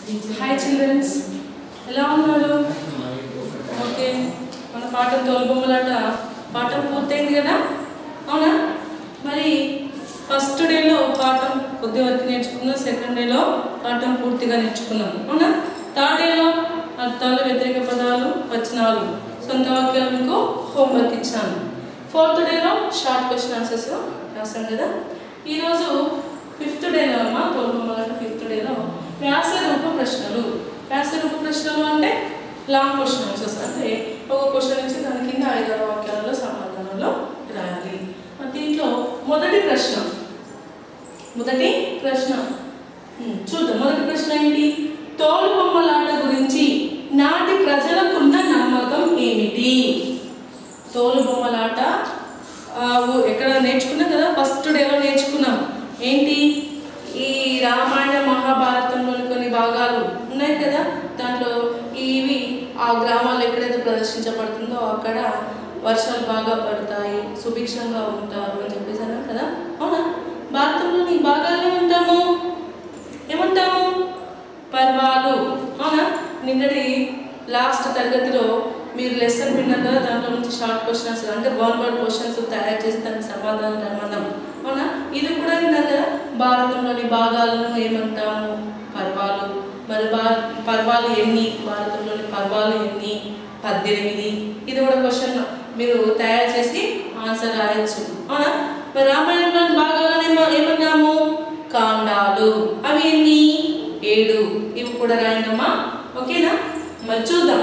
Hi children's ఎలా ఉన్నారు okay మన పాఠం తోలుబొమ్మలాట పాఠం పూర్తయింది కదా అవునా మరి ఫస్ట్ డేలో పాఠం కొద్ది వరకు నేర్చుకున్నాం సెకండ్ డేలో పాఠం పూర్తిగా నేర్చుకున్నాం అవునా థర్డ్ డేలో అర్థాలు వ్యతిరేక పదాలు వచనాలు సొంత వాక్యాలు మీకు హోంవర్క్ ఇచ్చాను ఫోర్త్ డేలో షార్ట్ క్వశ్చన్ ఆన్సర్స్ రాసాం కదా ఈరోజు ఫిఫ్త్ డేలో అమ్మా తోలుబొమ్మలాట ఫిఫ్త్ డేలో వ్యాస రూప ప్రశ్నలు వ్యాస రూప ప్రశ్నలు అంటే లాంగ్ క్వశ్చన్ ఆన్సర్స్ అంటే ఒక క్వశ్చన్ నుంచి దాని కింద ఐదారు వాక్యాలలో సమాధానంలో రాయాలి మరి దీంట్లో మొదటి ప్రశ్న మొదటి ప్రశ్న ఉమ్, చూద్దాం మొదటి ప్రశ్న ఏంటి తోలు బొమ్మలాట గురించి నాటి ప్రజలకున్న నమ్మకం ఏమిటి తోలు బొమ్మలాట ఆ, ఊ- ఎక్కడ నేర్చుకున్నాం కదా ఫస్ట్ డేలో నేర్చుకున్నాం ఏంటి ఈ రామాయణ మహాభారతంలోని కొన్ని భాగాలు ఉన్నాయి కదా దాంట్లో ఇవి ఆ గ్రామాల్లో ఎక్కడైతే ప్రదర్శించబడుతుందో అక్కడ వర్షాలు బాగా పడతాయి సుభిక్షంగా ఉంటారు అని చెప్పేసి అన్నాం కదా అవునా భారతంలోని భాగాలు ఏమంటాము ఏమంటాము పర్వాలు అవునా నిన్నటి లాస్ట్ తరగతిలో మీరు లెసన్ విన్నారు కదా దాంట్లో నుంచి షార్ట్ క్వశ్చన్స్ అంటే వన్ వర్డ్ క్వశ్చన్స్ తయారు చేసి దానికి సమాధానం రమ్మన్నాం అవునా ఇది కూడా విన్నారు కదా భారతంలోని భాగాలను ఏమంటాము పర్వాలు మరి భా పర్వాలు ఎన్ని భారతంలోని పర్వాలు ఎన్ని పద్దెనిమిది ఇది కూడా క్వశ్చన్ మీరు తయారు చేసి ఆన్సర్ రాయొచ్చు అవునా మరి రామాయణంలోని భాగాలను ఏమ ఏమన్నాము కాండాలు అవి ఎన్ని ఏడు ఇవి కూడా రాయండమ్మా ఓకేనా మరి చూద్దాం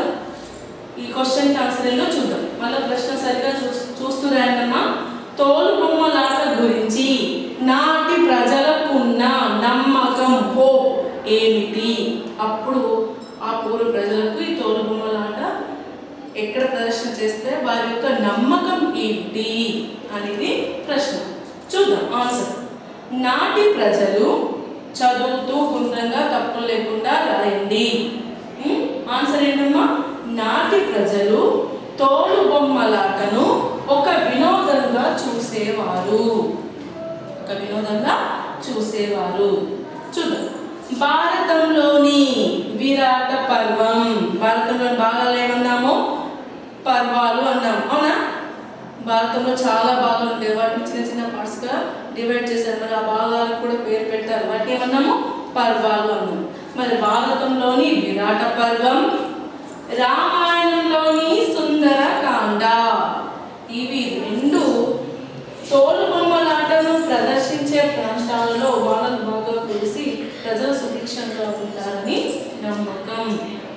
ఈ క్వశ్చన్ ఆన్సర్ ఏందో చూద్దాం మళ్ళీ ప్రశ్న సరిగా చూ చూస్తూ రాయండమ్మా తోలు బొమ్మలాట గురించి నాటి ప్రజలకున్న నమ్మకం హోప్ ఏమిటి అప్పుడు ఆ పూర్వ ప్రజలకు ఈ తోలు బొమ్మలాట ఎక్కడ ప్రదర్శన చేస్తే వారి యొక్క నమ్మకం ఏమిటి అనేది ప్రశ్న చూద్దాం ఆన్సర్ నాటి ప్రజలు చదువుతూ గుండ్రంగా తప్పులు లేకుండా రాయండి ఉమ్, ఆన్సర్ ఏంటమ్మా నాటి ప్రజలు తోలు బొమ్మలాటను ఒక వినోదంగా చూసేవారు ఒక వినోదంగా చూసేవారు చూద్దాం భారతంలోని విరాట పర్వం భారతంలోని భాగాలు ఏమన్నాము పర్వాలు అన్నాం అవునా భారతంలో చాలా భాగాలు ఉంటాయి వాటిని చిన్న చిన్న పార్ట్స్గా డివైడ్ చేశారు మరి ఆ భాగాలకు కూడా పేరు పెట్టారు వాటిని ఏమన్నాము పర్వాలు అన్నాం మరి భారతంలోని విరాట పర్వం రామాయణంలోని సుందరకాండ ఇవి రెండు తోలు బొమ్మలాటను ప్రదర్శించే ప్రాంతాలలో వాళ్ళకు బాగా తెలిసి ప్రజలు సుభిక్షంగా ఉంటారని నమ్మకం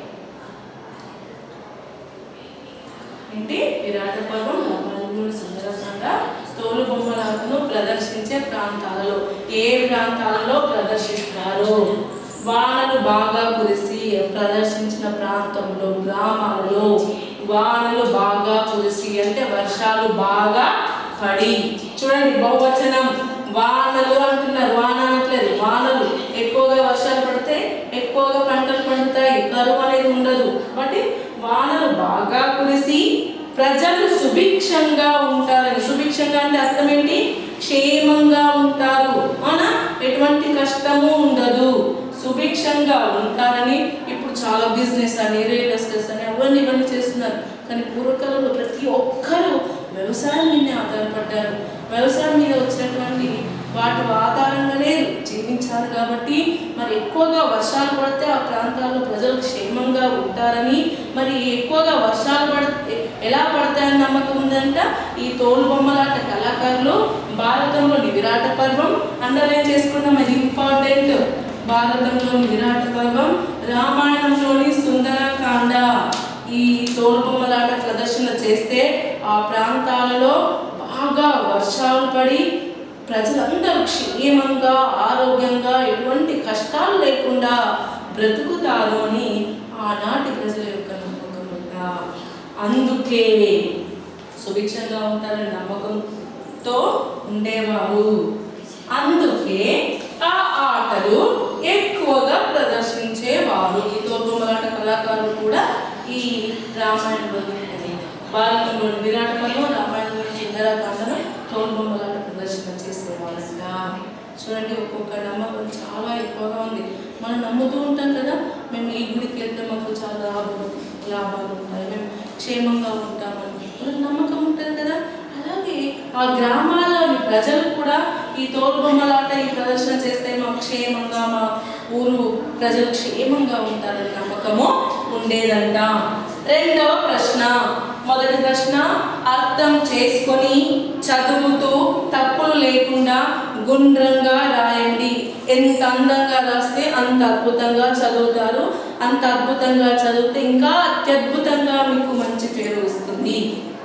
ఏంటి విరాట పర్వం రామాయణంలోని సుందరకాండ తోలు బొమ్మలాటను ప్రదర్శించే ప్రాంతాలలో ఏ ప్రాంతాలలో ప్రదర్శిస్తారు వానలు బాగా కురిసి ప్రదర్శించిన ప్రాంతంలో గ్రామాలలో వానలు బాగా కురిసి అంటే వర్షాలు బాగా పడి చూడండి బహువచనం వానలు అంటున్నారు వాన అనట్లేదు వానలు ఎక్కువగా వర్షాలు పడితే ఎక్కువగా పంటలు పండుతాయి కరువు అనేది ఉండదు కాబట్టి వానలు బాగా కురిసి ప్రజలు సుభిక్షంగా ఉంటారని సుభిక్షంగా అంటే అర్థం ఏంటి క్షేమంగా ఉంటారు అవునా ఎటువంటి కష్టము ఉండదు సుభిక్షంగా ఉంటారని ఇప్పుడు చాలా బిజినెస్ అని రియల్ ఎస్టేట్స్ అని అవన్నీ ఇవన్నీ చేస్తున్నారు కానీ పూర్వకాలంలో ప్రతి ఒక్కరూ వ్యవసాయం మీదనే ఆధారపడ్డారు వ్యవసాయం మీద వచ్చినటువంటి వాటి ఆధారంగానే జీవించారు కాబట్టి మరి ఎక్కువగా వర్షాలు పడితే ఆ ప్రాంతాల్లో ప్రజలు క్షేమంగా ఉంటారని మరి ఎక్కువగా వర్షాలు పడితే ఎలా పడతాయని నమ్మకం ఉందంట ఈ తోలు బొమ్మలాట కళాకారులు భారతంలోని విరాట పర్వం అండర్లైన్ చేసుకున్నాం అది ఇంపార్టెంట్ భారతంలోని విరాట పర్వం రామాయణంలోని సుందరకాండ ఈ తోలు బొమ్మలాట ప్రదర్శన చేస్తే ఆ ప్రాంతాలలో బాగా వర్షాలు పడి ప్రజలందరూ క్షేమంగా ఆరోగ్యంగా ఎటువంటి కష్టాలు లేకుండా బ్రతుకుతారు అని ఆనాటి ప్రజల యొక్క నమ్మకం ఉంట అందుకే సుభిక్షంగా ఉంటారని నమ్మకంతో ఉండేవారు అందుకే ఆ ఆటలు ఎక్కువగా ప్రదర్శించేవారు ఈ తోపుమలాట కళాకారులు కూడా ఈ రామాయణంలోని భారతంలోని విరాట పర్వం రామాయణంలోని సుందరకాండను తోలుబొమ్మలాట ప్రదర్శన చేసేవాళ్ళంట చూడండి ఒక్కొక్క నమ్మకం చాలా ఎక్కువగా ఉంది మనం నమ్ముతూ ఉంటాం కదా మేము ఈ గుడికి వెళ్తే మాకు చాలా లాభాలు లాభాలు ఉంటాయి మేము క్షేమంగా ఉంటామని మనకు నమ్మకం ఉంటుంది కదా అలాగే ఆ గ్రామాల్లోని ప్రజలు కూడా ఈ తోలుబొమ్మలాట ఈ ప్రదర్శన చేస్తే మాకు క్షేమంగా మా ఊరు ప్రజలు క్షేమంగా ఉంటారని నమ్మకము ఉండేదంట రెండవ ప్రశ్న మొదటి ప్రశ్న అర్థం చేసుకొని చదువుతూ తప్పులు లేకుండా గుండ్రంగా రాయండి ఎంత అందంగా రాస్తే అంత అద్భుతంగా చదువుతారు అంత అద్భుతంగా చదివితే ఇంకా అత్యద్భుతంగా మీకు మంచి పేరు వస్తుంది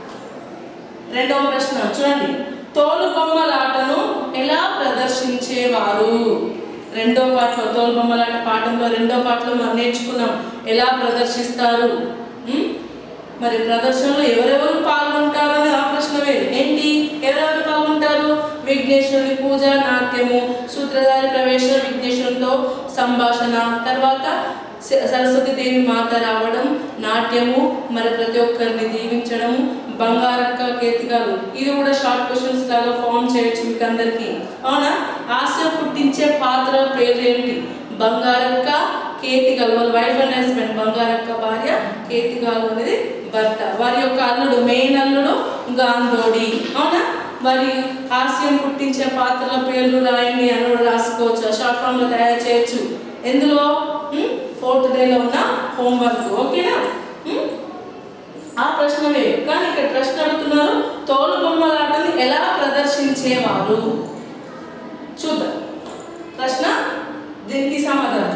రెండవ ప్రశ్న చూడండి తోలు బొమ్మలాటను ఎలా ప్రదర్శించేవారు రెండో పాటలో తోలు బొమ్మలాట పాఠంలో రెండో పాటలో మనం నేర్చుకున్నాం ఎలా ప్రదర్శిస్తారు ఉం? మరి ప్రదర్శనలో ఎవరెవరు పాల్గొంటారు అని ఆ ప్రశ్న వేరు ఏంటి ఎవరెవరు పాల్గొంటారు విఘ్నేశ్వరుని పూజ నాట్యము సూత్రధారి ప్రవేశం విఘ్నేశ్వరునితో సంభాషణ తర్వాత స- సరస్వతీదేవి మాత రావడం నాట్యము మరి ప్రతి ఒక్కరిని దీవించడం బంగారక్క కేతికాలు ఇది కూడా షార్ట్ క్వశ్చన్స్ లాగా ఫామ్ చేయొచ్చు మీకు అందరికీ అవునా ఆశ పుట్టించే పాత్ర పేరు ఏంటి బంగారక్క కేతిగాలు వాళ్ళ వైఫ్ అండ్ హస్బెండ్ బంగారక్క భార్య కేతిగాలు అనేది భర్త వారి యొక్క అల్లుడు మెయిన్ అల్లుడు గాంధోడి అవునా మరి హాస్యం పుట్టించే పాత్రల పేర్లు రాయండి అని కూడా రాసుకోవచ్చు షార్ట్ ఫామ్ లో తయారు చేయొచ్చు ఎందులో ఫోర్త్ డేలో ఉన్న హోంవర్క్ ఓకేనా ఉమ్? ఆ ప్రశ్న వేరు కానీ ఇక్కడ ప్రశ్న అడుగుతున్నారు తోలు బొమ్మలాటని ఎలా ప్రదర్శించేవారు చూద్దాం ప్రశ్న దీనికి సమాధానం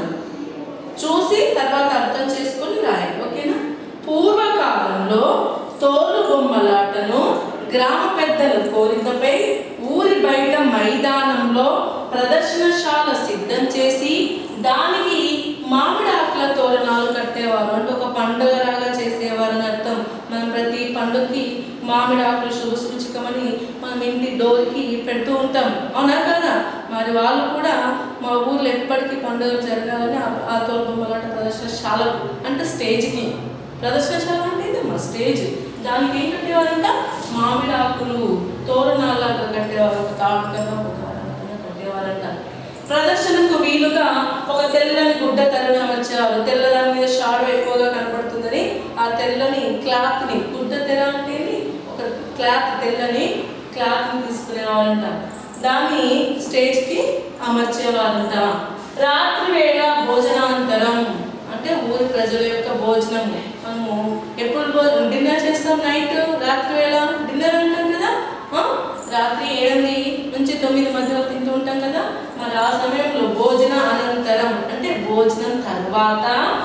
చూసి తర్వాత అర్థం చేసుకొని రాయండి ఓకేనా పూర్వకాలంలో తోలు బొమ్మలాటను గ్రామ పెద్దల కోరికపై ఊరి బయట మైదానంలో ప్రదర్శనశాల సిద్ధం చేసి దానికి మామిడి ఆకుల తోరణాలు కట్టేవారు అంటే ఒక పండుగలాగా చేసేవారు అని అర్థం మనం ప్రతి పండుగకి మామిడి ఆకులు శుభ సూచికమని మనం ఇంటి డోర్కి పెడుతూ ఉంటాం అవునా కదా మరి వాళ్ళు కూడా మా ఊర్లో ఎప్పటికీ పండుగలు జరగాలని ఆ- ఆ తోలు బొమ్మలాట ప్రదర్శనశాలకు అంటే స్టేజ్కి ప్రదర్శనశాల అంటే ఇది మా స్టేజ్ దానికి ఏం కట్టేవారంట మామిడి ఆకులు తోరణాలాగా కట్టేవారు ఒక తాడు కన్నా ఒక దారం కన్నా కట్టేవారంట ప్రదర్శనకు వీలుగా ఒక తెల్లని గుడ్డ తెరని అమర్చేవారు తెల్లదాని మీద షాడో ఎక్కువగా కనపడుతుందని ఆ తెల్లని క్లాత్ ని గుడ్డ తెర అంటే ఏంటి? ఒక క్లాత్ తెల్లని క్లాత్ ని తీసుకునేవారంట దాన్ని స్టేజ్ కి అమర్చేవారంట రాత్రి వేళ భోజనాంతరం అంటే ఊరి ప్రజల యొక్క భోజనం మనము ఎప్పుడు డిన్నర్ చేస్తాం నైట్ రాత్రి వేళ డిన్నర్ అంటాం కదా ఆ? రాత్రి ఎనిమిది నుంచి తొమ్మిది మధ్యలో తింటూ ఉంటాం కదా మరి ఆ సమయంలో భోజన అనంతరం అంటే భోజనం తర్వాత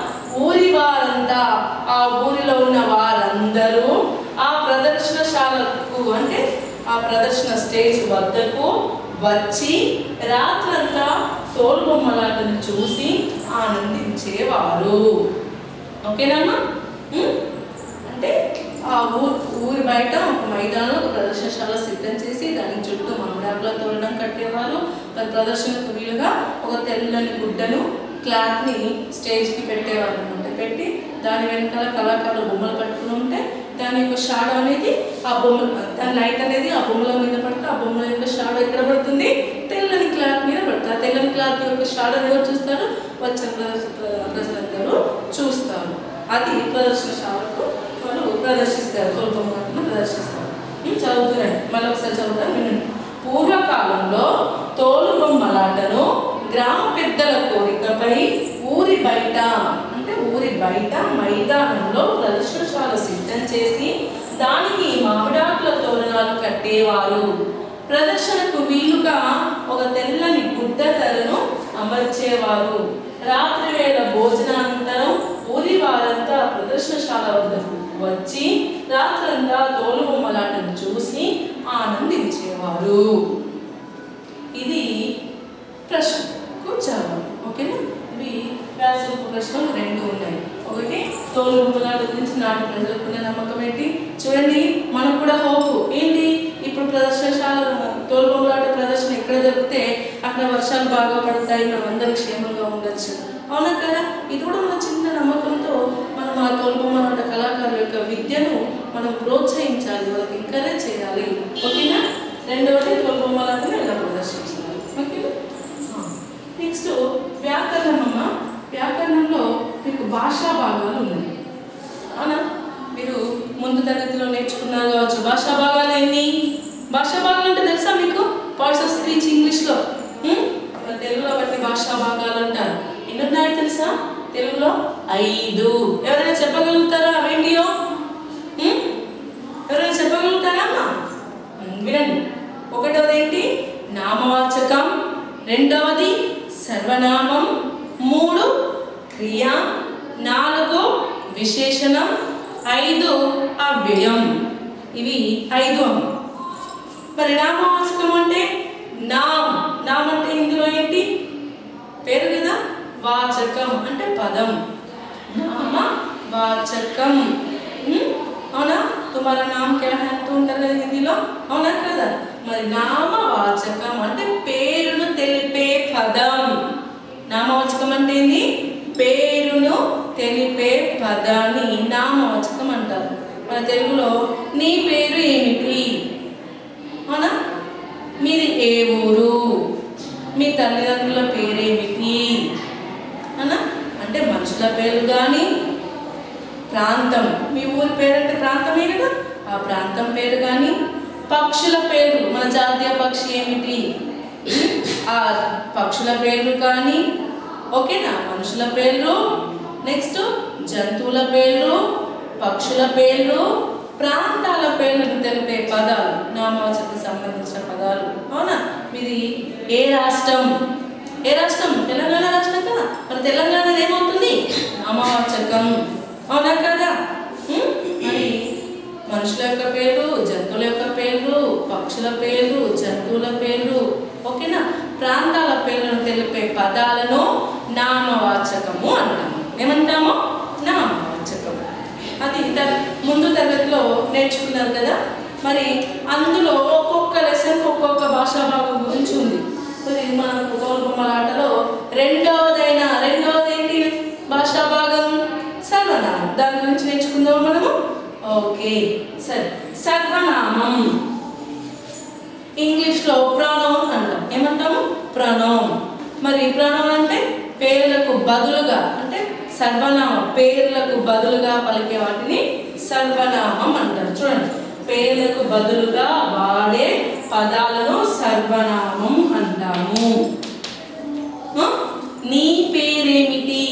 ఊరి వారంతా ఆ ఊరిలో ఉన్న వారందరూ ఆ ప్రదర్శనశాలకు అంటే ఆ ప్రదర్శన స్టేజ్ వద్దకు వచ్చి రాత్రంతా తోలుబొమ్మలాటను చూసి ఆనందించేవారు ఓకేనమ్మా ఉం? అంటే ఆ ఊరు ఊరి బయట ఒక మైదానంలో ఒక ప్రదర్శనశాల సిద్ధం చేసి దాని చుట్టూ మామిడాకుల తోరణం కట్టేవారు మరి ప్రదర్శనకు వీలుగా ఒక తెల్లని గుడ్డను క్లాత్ని స్టేజ్కి పెట్టేవారు అనమాట పెట్టి దాని వెనకాల కళాకారులు బొమ్మలు పట్టుకుని ఉంటే దాని యొక్క షాడో అనేది ఆ బొమ్మ దాని లైట్ అనేది ఆ బొమ్మల మీద పడితే ఆ బొమ్మల యొక్క షాడో ఎక్కడ పడుతుంది తెల్లని క్లాత్ మీద పడుతుంది ఆ తెల్లని క్లాత్ యొక్క షాడో ఎవరు చూస్తారు వచ్చిన ప్రదర్శ- ప్రజలందరూ చూస్తారు అది ప్రదర్శనశాలకు వాళ్ళు ప్రదర్శిస్తారు తోలుబొమ్మలను ప్రదర్శిస్తారు ఉం, చదువుతున్నాను మళ్ళీ ఒకసారి చదువుతాను వినండి పూర్వకాలంలో తోలుబొమ్మలాటను గ్రామ పెద్దల కోరికపై ఊరి బయట అంటే ఊరి బయట మైదానంలో ప్రదర్శనశాల సిద్ధం చేసి దానికి మామిడాకుల తోరణాలు కట్టేవారు ప్రదర్శనకు వీలుగా ఒక తెల్లని గుడ్డ తెరను అమర్చేవారు రాత్రి వేళ భోజనానంతరం ఊరి వారంతా ప్రదర్శనశాల వద్దకు వచ్చి రాత్రంతా తోలుబొమ్మలాటను చూసి ఆనందించేవారు ఇది ప్రశ్నకు జవాబు ఓకేనా ఇవి వ్యాసరూప ప్రశ్నలు రెండు ఉన్నాయి ఒకటి తోలు బొమ్మలాట గురించి నాటి ప్రజలకు ఉన్న నమ్మకం ఏంటి చూడండి మనకు కూడా హోప్ ఏంటి ఇప్పుడు ప్రదర్శనశాల తోలు బొమ్మలాట ప్రదర్శన ఎక్కడ జరిగితే అక్కడ వర్షాలు బాగా పడతాయి మనం అందరం క్షేమంగా ఉండొచ్చు అవునా కదా ఇది కూడా మన చిన్న నమ్మకంతో మనం ఆ తోలు బొమ్మలాట కళాకారుల యొక్క విద్యను మనం ప్రోత్సహించాలి వాళ్ళకి ఎంకరేజ్ చేయాలి ఓకేనా రెండవది తోలు బొమ్మలాటను ఎలా ప్రదర్శించాలి ఓకేనా నెక్స్ట్ వ్యాకరణమ్మ భాషా భాగాలు ఉన్నాయి అవునా మీరు ముందు తరగతిలో నేర్చుకున్నారు కావచ్చు భాషా భాగాలు ఎన్ని భాషా భాగాలు అంటే తెలుసా మీకు పార్ట్స్ ఆఫ్ స్పీచ్ ఇంగ్లీష్లో ఉమ్? మన తెలుగులో వాటిని భాషా భాగాలు అంటారు ఎన్ని ఉన్నాయో తెలుసా తెలుగులో ఐదు ఎవరైనా చెప్పగలుగుతారా అవేంటియో ఉమ్? ఎవరైనా చెప్పగలుగుతారా అమ్మా ఉమ్, వినండి ఒకటవది ఏంటి నామవాచకం రెండవది సర్వనామం మూడు క్రియ నాలుగు విశేషణం ఐదు అవ్యయం ఇవి ఐదు అమ్మ మరి నామవాచకం అంటే నామ్ నామ్ అంటే ఇందులో ఏంటి పేరు కదా వాచకం అంటే పదం నామ వాచకం ఉమ్, అవునా తుమారా నామ్ క్యా హై అంటూ ఉంటారు కదా హిందీలో అవునా కదా మరి నామవాచకం అంటే పేరును తెలిపే పదం నామవాచకం అంటే ఏంది పేరును తెలిపే పదాన్ని నామవాచకం అంటారు మన తెలుగులో నీ పేరు ఏమిటి అవునా మీది ఏ ఊరు మీ తల్లిదండ్రుల పేరేమిటి అవునా అంటే మనుషుల పేరు కానీ ప్రాంతం మీ ఊరి పేరు అంటే ప్రాంతమే కదా ఆ ప్రాంతం పేరు కానీ పక్షుల పేరు మన జాతీయ పక్షి ఏమిటి ఆ పక్షుల పేర్లు కానీ ఓకేనా మనుషుల పేర్లు నెక్స్ట్ జంతువుల పేర్లు పక్షుల పేర్లు ప్రాంతాల పేర్లను తెలిపే పదాలు నామవాచకు సంబంధించిన పదాలు అవునా మీది ఏ రాష్ట్రం ఏ రాష్ట్రం తెలంగాణ రాష్ట్రం కదా మరి తెలంగాణ ఏమవుతుంది నామవాచకం అవునా కదా ఉం? మరి మనుషుల యొక్క పేర్లు జంతువుల యొక్క పేర్లు పక్షుల పేర్లు జంతువుల పేర్లు ఓకేనా ప్రాంతాల పేర్లను తెలిపే పదాలను నామవాచకము అంటాము ఏమంటాము నామవాచకం అది త- ముందు తరగతిలో నేర్చుకున్నారు కదా మరి అందులో ఒక్కొక్క లెసన్ ఒక్కొక్క భాషా భాగం గురించి ఉంది మరి మనకు తోలుబొమ్మల ఆటలో రెండవదైన రెండవది ఏంటి భాషా భాగం సర్వనామం దాని గురించి నేర్చుకుందాం మనము ఓకే సరే సర్వనామం ఇంగ్లీష్లో ప్రొనౌన్ అంటాం ఏమంటాము ప్రొనౌన్ మరి ప్రొనౌన్ అంటే పేర్లకు బదులుగా అంటే సర్వనామం పేర్లకు బదులుగా పలికే వాటిని సర్వనామం అంటారు చూడండి పేర్లకు బదులుగా వాడే పదాలను సర్వనామం అంటాము ఆ? నీ పేరేమిటి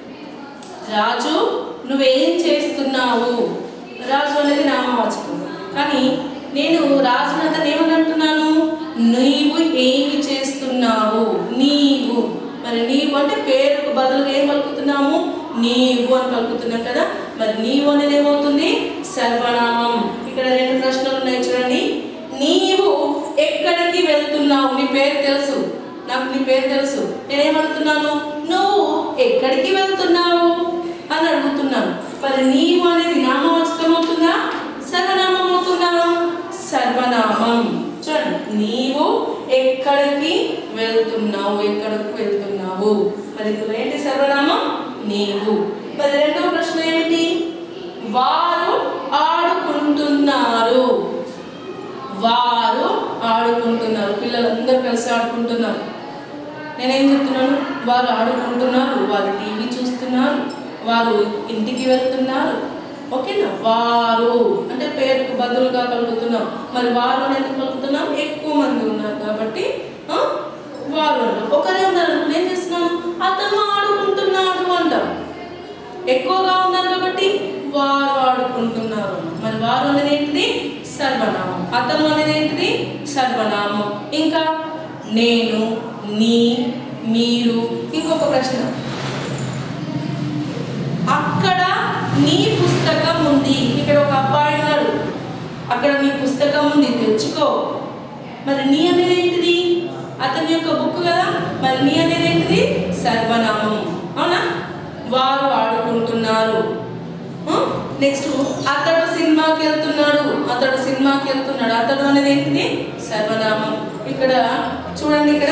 రాజు నువ్వేం చేస్తున్నావు రాజు అనేది నామవాచకం కానీ నేను రాజుని అతను ఏమని అంటున్నాను నీవు ఏమి చేస్తున్నావు నీవు మరి నీవు అంటే పేరుకు బదులుగా ఏం పలుకుతున్నాము నీవు అని పలుకుతున్నాం కదా మరి నీవు అనేది ఏమవుతుంది సర్వనామం ఇక్కడ రెండు ప్రశ్నలు ఉన్నాయి చూడండి నీవు ఎక్కడికి వెళ్తున్నావు నీ పేరు తెలుసు నాకు నీ పేరు తెలుసు నేనేమడుగుతున్నాను నువ్వు ఎక్కడికి వెళ్తున్నావు అని అడుగుతున్నాను మరి నీవు అనేది నామవాచకం అవుతుందా సర్వనామం అవుతుందా సర్వనామం చూడండి నీవు ఎక్కడికి వెళ్తున్నావు ఎక్కడికి వెళ్తున్నావు మరి ఇప్పుడు ఏంటి సర్వనామం నీవు మరి రెండవ ప్రశ్న ఏమిటి వారు ఆడుకుంటున్నారు వారు ఆడుకుంటున్నారు పిల్లలందరూ కలిసి ఆడుకుంటున్నారు నేనేం చెప్తున్నాను వారు ఆడుకుంటున్నారు వారు టీవీ చూస్తున్నారు వారు ఇంటికి వెళ్తున్నారు ఓకేనా వారు అంటే పేరుకు బదులుగా పలుకుతున్నాం మరి వారు అనేది పలుకుతున్నాం ఎక్కువ మంది ఉన్నారు కాబట్టి ఆ, వారు అంటాం ఒకరే ఉన్నారు అనుకుని ఏం చేస్తున్నాం అతను ఆడుకుంటున్నాడు అంటాం ఎక్కువగా ఉన్నారు కాబట్టి వారు ఆడుకుంటున్నారు మరి వారు అనేది ఏంటిది సర్వనామం అతను అనేది ఏంటిది సర్వనామం ఇంకా నేను నీ మీరు ఇంకొక ప్రశ్న అక్కడ నీ పుస్తకం ఉంది ఇక్కడ ఒక అబ్బాయి ఉన్నాడు అక్కడ నీ పుస్తకం ఉంది తెచ్చుకో మరి నీ అనేది ఏంటిది అతని యొక్క బుక్ కదా మరి నీ అనేది ఏంటిది సర్వనామం అవునా వారు ఆడుకుంటున్నారు నెక్స్ట్ అతడు సినిమాకి వెళ్తున్నాడు అతడు సినిమాకి వెళ్తున్నాడు అతడు అనేది ఏంటిది సర్వనామం ఇక్కడ చూడండి ఇక్కడ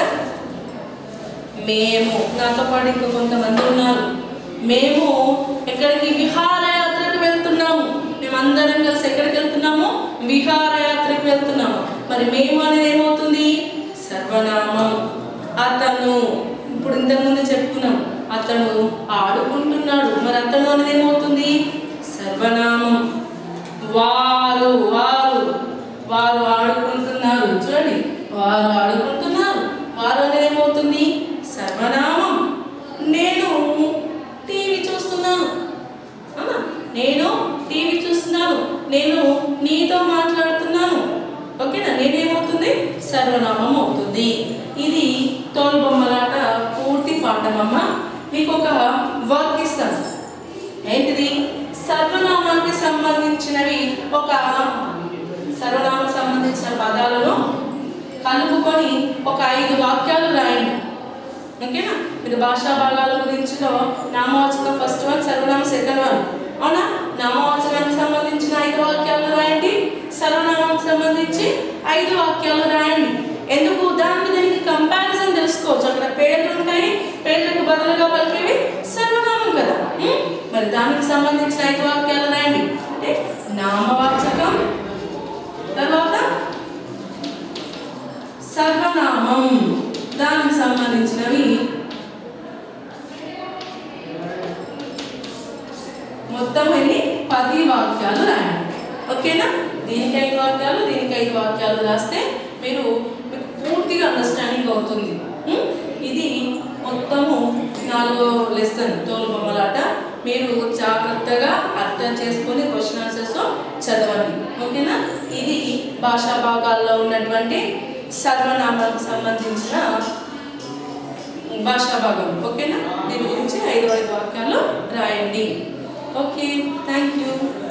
మేము నాతో పాటు ఇంకా కొంతమంది ఉన్నారు మేము ఎక్కడికి విహారయాత్రకు వెళ్తున్నాము మేమందరం కలిసి ఎక్కడికి వెళ్తున్నాము విహారయాత్రకు వెళ్తున్నాము మరి మేము అనేది ఏమవుతుంది సర్వనామం అతను ఇప్పుడు ఇంతకుముందు చెప్పుకున్నాం అతను ఆడుకుంటున్నాడు మరి మాట్లాడటం అనేది ఏమవుతుంది సర్వనామం వారు వారు వారు ఆడుకుంటున్నారు చూడండి వారు ఆడుకుంటున్నారు వారు అనేది ఏమవుతుంది సర్వనామం నేను టీవీ చూస్తున్నాను అవునా? నేను టీవీ చూస్తున్నాను నేను నీతో మాట్లాడుతున్నాను ఓకేనా నేనేమవుతుంది సర్వనామం అవుతుంది ఇది తోలుబొమ్మలాట పూర్తి పాఠమమ్మ మీకు ఒక వర్క్ ఇస్తాను ఏంటిది సర్వనామానికి సంబంధించినవి ఒక సర్వనామం సంబంధించిన పదాలను కలుపుకొని ఒక ఐదు వాక్యాలు రాయండి ఓకేనా మీరు భాషా భాగాల గురించిలో నామవాచకం ఫస్ట్ వన్ సర్వనామ సెకండ్ వన్ అవునా నామవాచకానికి సంబంధించిన ఐదు వాక్యాలు రాయండి సర్వనామానికి సంబంధించి ఐదు వాక్యాలు రాయండి ఎందుకు దానికి దీనికి కంపారిజన్ తెలుసుకోవచ్చు అక్కడ పేర్లు ఉంటాయి పేర్లకు బదులుగా పలికేవి సర్వనామం కదా ఉం? మరి దానికి సంబంధించిన ఐదు వాక్యాలు రాయండి అంటే నామవాచకం తర్వాత సర్వనామం దానికి సంబంధించినవి మొత్తం ఎన్ని పది వాక్యాలు రాయండి ఓకేనా దీనికి ఐదు వాక్యాలు దీనికి ఐదు వాక్యాలు రాస్తే మీరు మీకు పూర్తిగా అండర్స్టాండింగ్ అవుతుంది ఉం? ఇది మొత్తము నాలుగో లెసన్ తోలు బొమ్మలాట మీరు జాగ్రత్తగా అర్థం చేసుకొని క్వశ్చన్ ఆన్సర్స్ చదవండి ఓకేనా ఇది భాషా భాగాల్లో ఉన్నటువంటి సర్వనామాలకు సంబంధించిన భాషా భాగం ఓకేనా దీని గురించి ఐదు ఐదు వాక్యాలు రాయండి ఓకే థ్యాంక్ యూ